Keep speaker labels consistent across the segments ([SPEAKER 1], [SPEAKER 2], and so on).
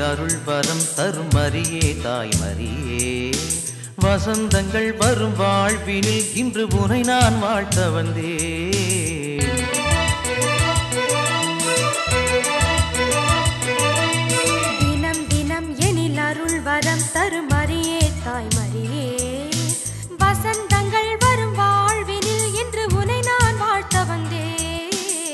[SPEAKER 1] அருள் வரம் தரும் மரியே தாய் மரியே வசந்தங்கள் வரும் வாழ்வினில் இன்று உனை நான் வாழ்த்த வந்தேன்
[SPEAKER 2] தினம் தினம் எனில் அருள் வரம் தரும் மரியே தாய் மரியே வசந்தங்கள் வரும் வாழ்வினில் இன்று உனை நான் வாழ்த்த வந்தேன்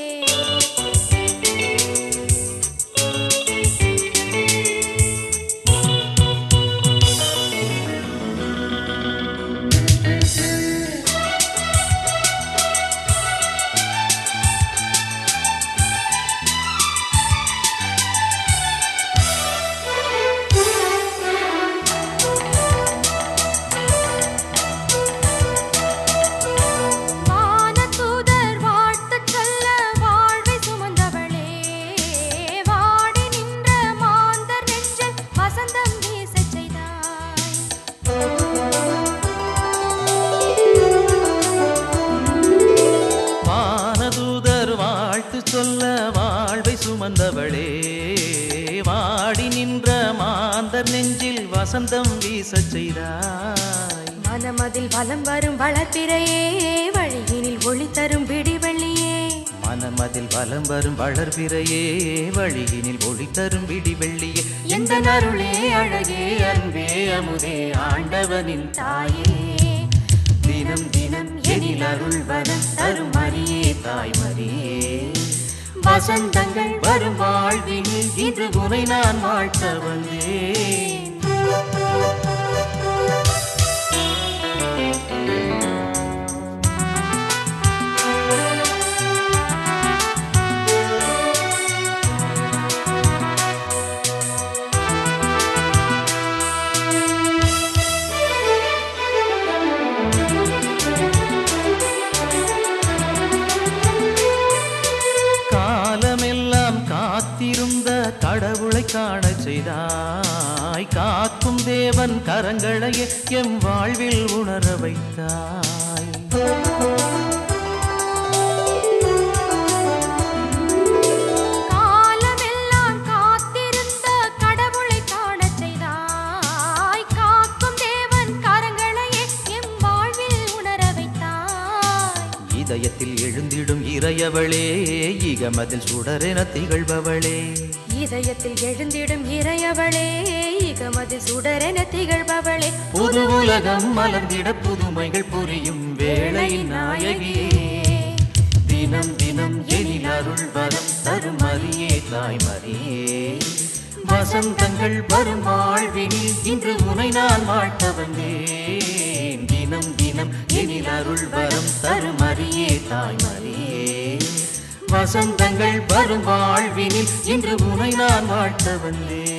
[SPEAKER 2] வானதூதர் வாழ்த்துச் சொல்ல வாழ்வை சுமந்தவளே வாடி நின்ற மாந்தர் நெஞ்சில் வசந்தம் வீசச் செய்தாய்
[SPEAKER 1] வானதூதர் வாழ்த்து சொல்ல வாழ்வை சுமந்தவளே வாடி நின்ற மாந்தர் நெஞ்சில் வசந்தம் வீசச் செய்தாய்
[SPEAKER 2] மனமதில் வலம் வரும் வளர்ப்பிறையே வழியினில் ஒளி தரும் விடிவெள்ளியே
[SPEAKER 1] மனமதில் வலம் வரும் வளர்பிறையே வழியினில் ஒளி தரும் விடி வெள்ளியே எந்த அருளே அழகே அன்பே அமுதே ஆண்டவனின் தாயே தினம் தினம் எனில் அருள் வரம் தரும் மரியே தாய் மரியே வசந்தங்கள் வரும் வாழ்வினில் இன்று உனை நான் வாழ்த்த வந்தேன் காலமெல்லாம் காத்திருந்த கடவுளை காணச் செய்தாய் காக்கும் தேவன் கரங்களையே எம் வாழ்வில் உணர வைத்தாய்
[SPEAKER 2] காலமெல்லாம் காத்திருந்த கடவுளை காணச் செய்தாய் காக்கும் தேவன் கரங்களையே எம் வாழ்வில் உணர வைத்தாய்
[SPEAKER 1] இதயத்தில் எழுந்திடும் இறையவளே இகமதில் சுடரென திகழ்பவளே
[SPEAKER 2] இதயத்தில் எழுந்திடும் இறையவளே இகமது சுடரென திகழ்பவளே
[SPEAKER 1] புது உலகம் மலர்ந்திட புதுமைகள் புரியும் வேளையின் நாயகியே தினம் தினம் எனில் அருள் வரம் தரும் மரியே தாய் மரியே வசந்தங்கள் வரும் வாழ்வினில் இன்று உனை நான் வாழ்த்த வந்தேன் தினம் தினம் எனில் அருள் வரம் தரும் மரியே தாய் மரியே வசந்தங்கள் வரும் வாழ்வினில் இன்று உனை நான் வாழ்த்த வந்தேன்